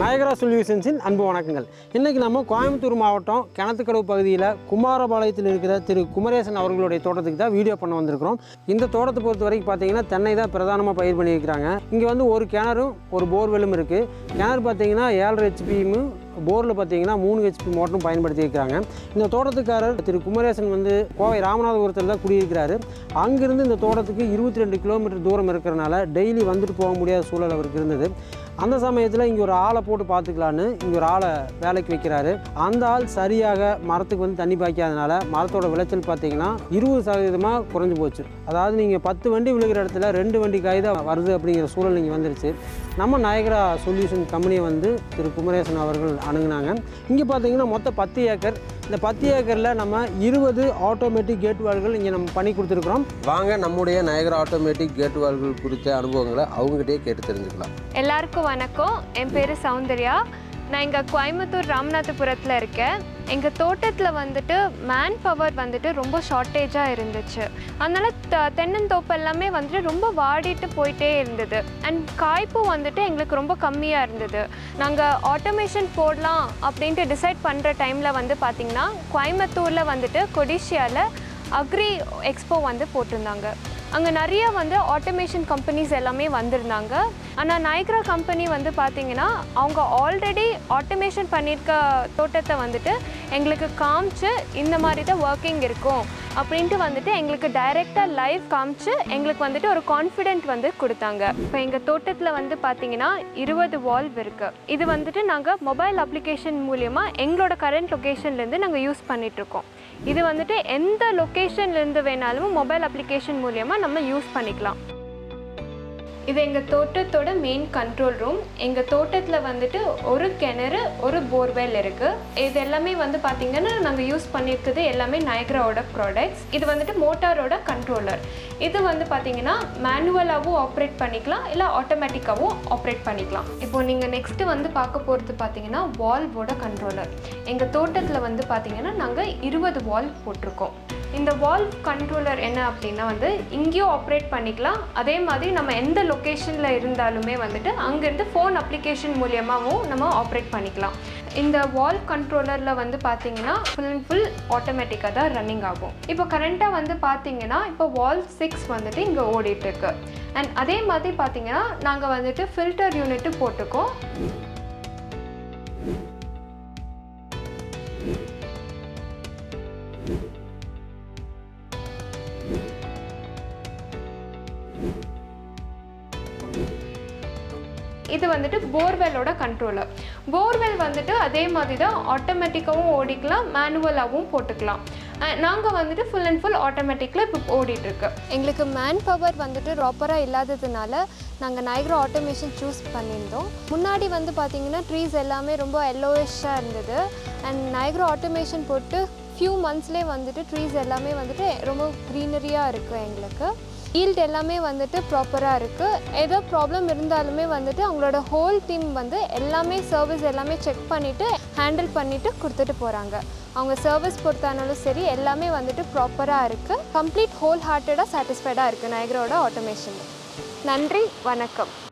நாயகரா சொல்யூஷன்ஸின் அன்பு வணக்கங்கள் இன்றைக்கி நம்ம கோயம்புத்தூர் மாவட்டம் கிணத்துக்கடவு பகுதியில் குமாரபாளையத்தில் இருக்கிற திரு குமரேசன் அவர்களுடைய தோட்டத்துக்கு தான் வீடியோ பண்ண வந்திருக்கிறோம் இந்த தோட்டத்தை பொறுத்த வரைக்கும் பார்த்தீங்கன்னா தென்னை தான் பிரதானமாக பயிர் பண்ணியிருக்கிறாங்க இங்கே வந்து ஒரு கிணறும் ஒரு போர்வெல்லும் இருக்குது கிணறு பார்த்தீங்கன்னா ஏழரை ஹெச்பியும் போரில் பார்த்தீங்கன்னா மூணு ஹெச்பி மோட்டரும் பயன்படுத்தியிருக்கிறாங்க இந்த தோட்டத்துக்காரர் திரு குமரேசன் வந்து கோவை ராமநாதபுரத்தில் தான் குடியிருக்கிறாரு அங்கிருந்து இந்த தோட்டத்துக்கு இருபத்தி ரெண்டு கிலோமீட்டர் தூரம் இருக்கிறனால டெய்லி வந்துட்டு போக முடியாத சூழல் அவருக்கு இருந்தது அந்த சமயத்தில் இங்கே ஒரு ஆளை போட்டு பார்த்துக்கலான்னு இங்கே ஒரு ஆளை வேலைக்கு வைக்கிறாரு அந்த ஆள் சரியாக மரத்துக்கு வந்து தண்ணி பாய்க்காதனால மரத்தோட விளைச்சல் பார்த்தீங்கன்னா இருபது சதவீதமாக குறைஞ்சு போச்சு அதாவது நீங்கள் பத்து வண்டி விழுகிற இடத்துல ரெண்டு வண்டி காய் தான் வருது அப்படிங்கிற சூழல் இங்கே வந்துருச்சு நம்ம நாயகரா சொல்யூஷன் கம்பெனியை வந்து திரு குமரேசன் அவர்கள் அணுகுனாங்க இங்கே பார்த்தீங்கன்னா மொத்தம் பத்து ஏக்கர் இந்த பத்து ஏக்கரில் நம்ம இருபது ஆட்டோமேட்டிக் கேட் வால்கள் இங்கே நம்ம பண்ணி கொடுத்துருக்குறோம் வாங்க நம்முடைய நயகரா ஆட்டோமேட்டிக் கேட் வால்கள் குறித்த அனுபவங்களை அவங்ககிட்டயே கேட்டு தெரிஞ்சுக்கலாம் எல்லாருக்கும் வணக்கம் என் பேர் சௌந்தர்யா நான் இங்கே கோயம்புத்தூர் ராமநாதபுரத்தில் இருக்கேன் எங்கள் தோட்டத்தில் வந்துட்டு மேன் பவர் வந்துட்டு ரொம்ப ஷார்ட்டேஜாக இருந்துச்சு அதனால் த தென்னந்தோப்பு எல்லாமே வந்துட்டு ரொம்ப வாடிட்டு போயிட்டே இருந்தது அண்ட் காய்ப்பு வந்துட்டு எங்களுக்கு ரொம்ப கம்மியாக இருந்தது நாங்கள் ஆட்டோமேஷன் போடலாம் அப்படின்ட்டு டிசைட் பண்ணுற டைமில் வந்து பார்த்திங்கன்னா கோயம்புத்தூரில் வந்துட்டு கொடிஷியாவில் அக்ரி எக்ஸ்போ வந்து போட்டிருந்தாங்க அங்கே நிறைய வந்து ஆட்டோமேஷன் கம்பெனிஸ் எல்லாமே வந்திருந்தாங்க ஆனால் நைக்ரா கம்பெனி வந்து பார்த்தீங்கன்னா அவங்க ஆல்ரெடி ஆட்டோமேஷன் பண்ணியிருக்க தோட்டத்தை வந்துட்டு எங்களுக்கு காமிச்சு இந்த மாதிரி தான் ஒர்க்கிங் இருக்கும் அப்படின்ட்டு வந்துட்டு எங்களுக்கு டைரெக்டாக லைவ் காமிச்சு எங்களுக்கு வந்துட்டு ஒரு கான்ஃபிடென்ட் வந்து கொடுத்தாங்க இப்போ எங்கள் தோட்டத்தில் வந்து பார்த்தீங்கன்னா இருபது வால்வ் இருக்குது இது வந்துட்டு நாங்கள் மொபைல் அப்ளிகேஷன் மூலியமாக எங்களோட கரண்ட் லொக்கேஷன்லேருந்து நாங்கள் யூஸ் பண்ணிகிட்ருக்கோம் இது வந்துட்டு எந்த லொக்கேஷன்லேருந்து வேணாலும் மொபைல் அப்ளிகேஷன் மூலியமாக நம்ம யூஸ் பண்ணிக்கலாம் இது எங்கள் தோட்டத்தோட மெயின் கண்ட்ரோல் ரூம் எங்கள் தோட்டத்தில் வந்துட்டு ஒரு கிணறு ஒரு போர்வெல் இருக்குது இது எல்லாமே வந்து பார்த்திங்கன்னா நாங்கள் யூஸ் பண்ணியிருக்கிறது எல்லாமே நயக்ராவோட ப்ராடக்ட்ஸ் இது வந்துட்டு மோட்டாரோட கண்ட்ரோலர் இது வந்து பார்த்திங்கன்னா மேனுவலாகவும் ஆப்ரேட் பண்ணிக்கலாம் இல்லை ஆட்டோமேட்டிக்காகவும் ஆப்ரேட் பண்ணிக்கலாம் இப்போ நீங்கள் நெக்ஸ்ட்டு வந்து பார்க்க போகிறது பார்த்தீங்கன்னா வால்வோட கண்ட்ரோலர் எங்கள் தோட்டத்தில் வந்து பார்த்திங்கன்னா நாங்கள் இருபது வால்வ் போட்டிருக்கோம் இந்த வால்வ் கண்ட்ரோலர் என்ன அப்படின்னா வந்து இங்கேயும் ஆப்ரேட் பண்ணிக்கலாம் அதே மாதிரி நம்ம எந்த லொக்கேஷனில் இருந்தாலுமே வந்துட்டு அங்கேருந்து ஃபோன் அப்ளிகேஷன் மூலியமாகவும் நம்ம ஆப்ரேட் பண்ணிக்கலாம் இந்த வால்வ் கண்ட்ரோலரில் வந்து பார்த்தீங்கன்னா ஃபுல் அண்ட் ஃபுல் ஆட்டோமேட்டிக்காக தான் ரன்னிங் ஆகும் இப்போ கரண்ட்டாக வந்து பார்த்தீங்கன்னா இப்போ வால்வ் சிக்ஸ் வந்துட்டு இங்கே ஓடிட்டுருக்கு அண்ட் அதே மாதிரி பார்த்தீங்கன்னா நாங்கள் வந்துட்டு ஃபில்டர் யூனிட்டு போட்டுக்கோம் இது வந்துட்டு போர்வெல்லோட கண்ட்ரோலர் போர்வெல் வந்துட்டு அதே மாதிரி தான் ஆட்டோமேட்டிக்காகவும் ஓடிக்கலாம் மேனுவலாகவும் போட்டுக்கலாம் நாங்கள் வந்துட்டு ஃபுல் அண்ட் ஃபுல் ஆட்டோமேட்டிக்கில் இப்போ ஓடிட்டுருக்கு எங்களுக்கு மேன் பவர் வந்துட்டு ப்ராப்பராக இல்லாததுனால நாங்கள் நைக்ரோ ஆட்டோமேஷன் சூஸ் பண்ணியிருந்தோம் முன்னாடி வந்து பார்த்திங்கன்னா ட்ரீஸ் எல்லாமே ரொம்ப எல்லோயிஷாக இருந்தது அண்ட் நைக்ரோ ஆட்டோமேஷன் போட்டு ஃபியூ மந்த்ஸ்லேயே வந்துட்டு ட்ரீஸ் எல்லாமே வந்துட்டு ரொம்ப க்ரீனரியாக இருக்குது எங்களுக்கு ஈல்ட் எல்லாமே வந்துட்டு ப்ராப்பராக இருக்குது ஏதோ ப்ராப்ளம் இருந்தாலுமே வந்துட்டு அவங்களோட ஹோல் டீம் வந்து எல்லாமே சர்வீஸ் எல்லாமே செக் பண்ணிவிட்டு ஹேண்டில் பண்ணிவிட்டு கொடுத்துட்டு போகிறாங்க அவங்க சர்வீஸ் பொறுத்தானாலும் சரி எல்லாமே வந்துட்டு ப்ராப்பராக இருக்குது கம்ப்ளீட் ஹோல் ஹார்ட்டடாக சாட்டிஸ்ஃபைடாக இருக்குது நயகரோட ஆட்டோமேஷன் நன்றி வணக்கம்